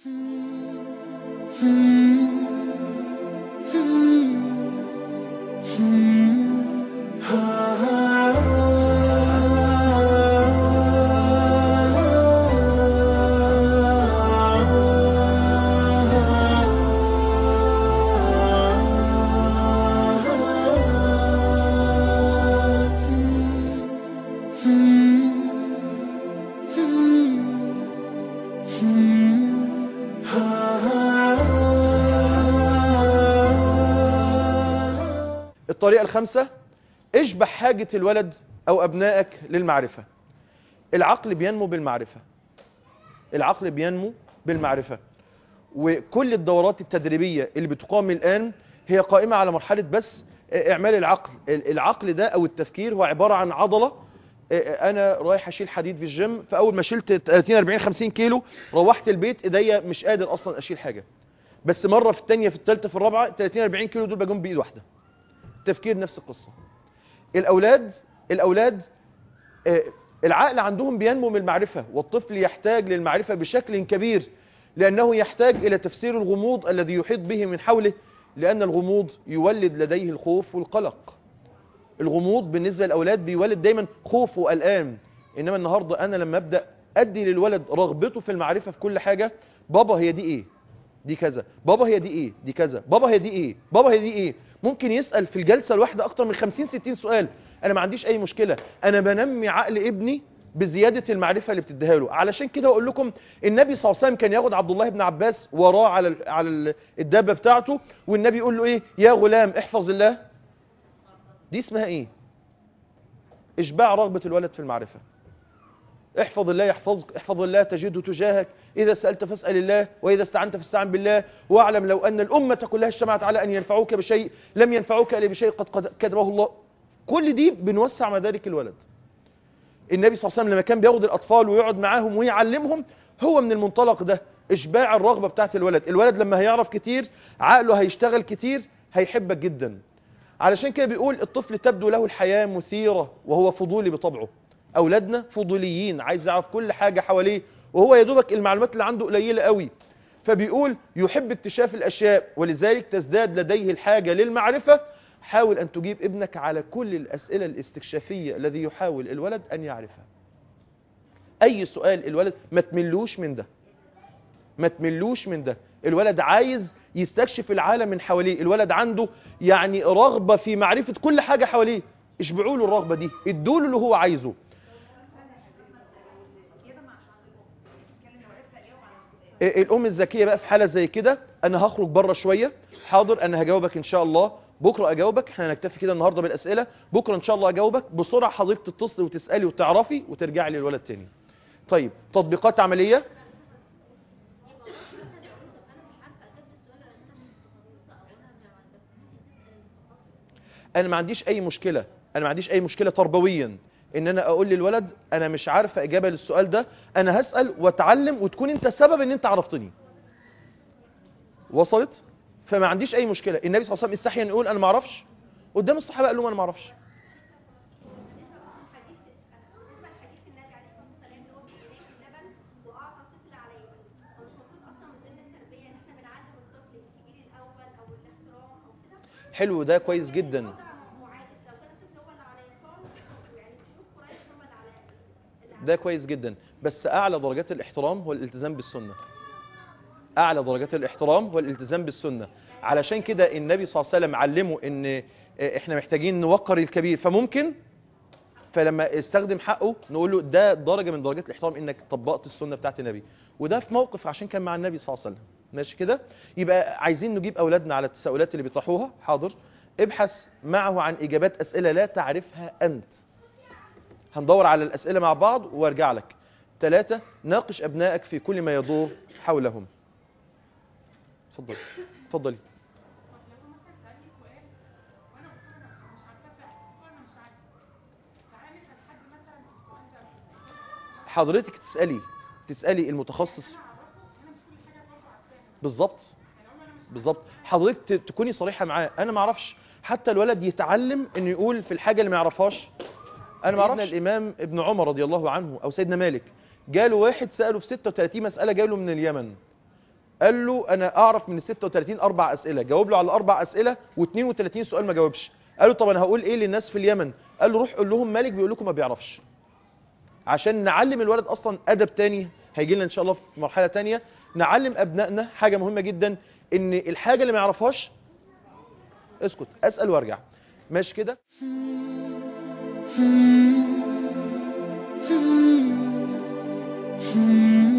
الطريقة الخامسة اشبع حاجة الولد أو أبنائك للمعرفة العقل بينمو بالمعرفة العقل بينمو بالمعرفة وكل الدورات التدريبية اللي بتقام الآن هي قائمة على مرحلة بس إعمال العقل العقل ده أو التفكير هو عبارة عن عضلة أنا رايح أشيل حديد في الجيم فأول ما شلت 30 40 50 كيلو روحت البيت إيديا مش قادر أصلا أشيل حاجة بس مرة في الثانية في الثالثة في الرابعة 30 40 كيلو دول بجون بإيد واحدة التفكير نفس القصة الأولاد الأولاد آه، العقل عندهم بينمو من المعرفة والطفل يحتاج للمعرفة بشكل كبير لأنه يحتاج إلى تفسير الغموض الذي يحيط به من حوله لأن الغموض يولد لديه الخوف والقلق الغموض بالنسبة للأولاد بيولد دايما خوف وقلقان إنما النهاردة أنا لما أبدأ أدي للولد رغبته في المعرفة في كل حاجة بابا هي دي إيه دي كذا بابا هي دي ايه دي كذا بابا هي دي ايه بابا هي دي ايه ممكن يسأل في الجلسة الواحدة اكتر من 50 60 سؤال انا ما عنديش اي مشكلة انا بنمي عقل ابني بزيادة المعرفة اللي بتديها له علشان كده اقول لكم النبي صلى الله عليه وسلم كان ياخد عبد الله بن عباس وراه على ال- على ال- الدابة بتاعته والنبي يقول له ايه يا غلام احفظ الله دي اسمها ايه اشباع رغبة الولد في المعرفة احفظ الله يحفظك احفظ الله تجده تجاهك إذا سألت فاسأل الله وإذا استعنت فاستعن بالله واعلم لو أن الأمة كلها اجتمعت على أن ينفعوك بشيء لم ينفعوك إلا بشيء قد قد كتبه الله كل دي بنوسع مدارك الولد النبي صلى الله عليه وسلم لما كان بياخد الأطفال ويقعد معاهم ويعلمهم هو من المنطلق ده إشباع الرغبة بتاعت الولد الولد لما هيعرف كتير عقله هيشتغل كتير هيحبك جدا علشان كده بيقول الطفل تبدو له الحياة مثيرة وهو فضولي بطبعه أولادنا فضوليين عايز يعرف كل حاجة حواليه وهو يا دوبك المعلومات اللي عنده قليلة قوي فبيقول يحب اكتشاف الأشياء ولذلك تزداد لديه الحاجة للمعرفة حاول أن تجيب ابنك على كل الأسئلة الاستكشافية الذي يحاول الولد أن يعرفها أي سؤال الولد ما تملوش من ده ما تملوش من ده الولد عايز يستكشف العالم من حواليه الولد عنده يعني رغبة في معرفة كل حاجة حواليه اشبعوا له الرغبة دي ادوا له اللي هو عايزه إيه الام الذكيه بقى في حاله زي كده انا هخرج بره شويه حاضر انا هجاوبك ان شاء الله بكره اجاوبك احنا هنكتفي كده النهارده بالاسئله بكره ان شاء الله اجاوبك بسرعه حضرتك تتصلي وتسالي وتعرفي وترجعي للولد تاني طيب تطبيقات عمليه انا ما عنديش اي مشكله انا ما عنديش اي مشكله تربويا ان انا اقول للولد انا مش عارفه اجابه للسؤال ده انا هسال واتعلم وتكون انت السبب ان انت عرفتني وصلت فما عنديش اي مشكله النبي صلى الله عليه وسلم استحيا ان يقول انا ما اعرفش قدام الصحابه قال لهم انا ما اعرفش حلو ده كويس جدا ده كويس جدا بس اعلى درجات الاحترام هو الالتزام بالسنه اعلى درجات الاحترام هو الالتزام بالسنه علشان كده النبي صلى الله عليه وسلم علمه ان احنا محتاجين نوقر الكبير فممكن فلما استخدم حقه نقول له ده درجه من درجات الاحترام انك طبقت السنه بتاعت النبي وده في موقف عشان كان مع النبي صلى الله عليه وسلم ماشي كده يبقى عايزين نجيب اولادنا على التساؤلات اللي بيطرحوها حاضر ابحث معه عن اجابات اسئله لا تعرفها انت هندور على الاسئله مع بعض وارجع لك ثلاثة ناقش ابنائك في كل ما يدور حولهم اتفضل اتفضلي حضرتك تسألي تسألي المتخصص بالظبط بالظبط حضرتك ت- تكوني صريحة معاه انا ما اعرفش حتى الولد يتعلم انه يقول في الحاجة اللي ما يعرفهاش انا ما اعرفش الامام ابن عمر رضي الله عنه او سيدنا مالك جاله واحد سأله في 36 مسألة جاله من اليمن قال له انا اعرف من ال 36 اربع اسئله جاوب له على اربع اسئله و32 سؤال ما جاوبش قال له طب انا هقول ايه للناس في اليمن قال له روح قول لهم مالك بيقول لكم ما بيعرفش عشان نعلم الولد اصلا ادب تاني هيجي لنا ان شاء الله في مرحله تانية نعلم ابنائنا حاجه مهمه جدا ان الحاجه اللي ما يعرفهاش اسكت اسال وارجع ماشي كده Hmm.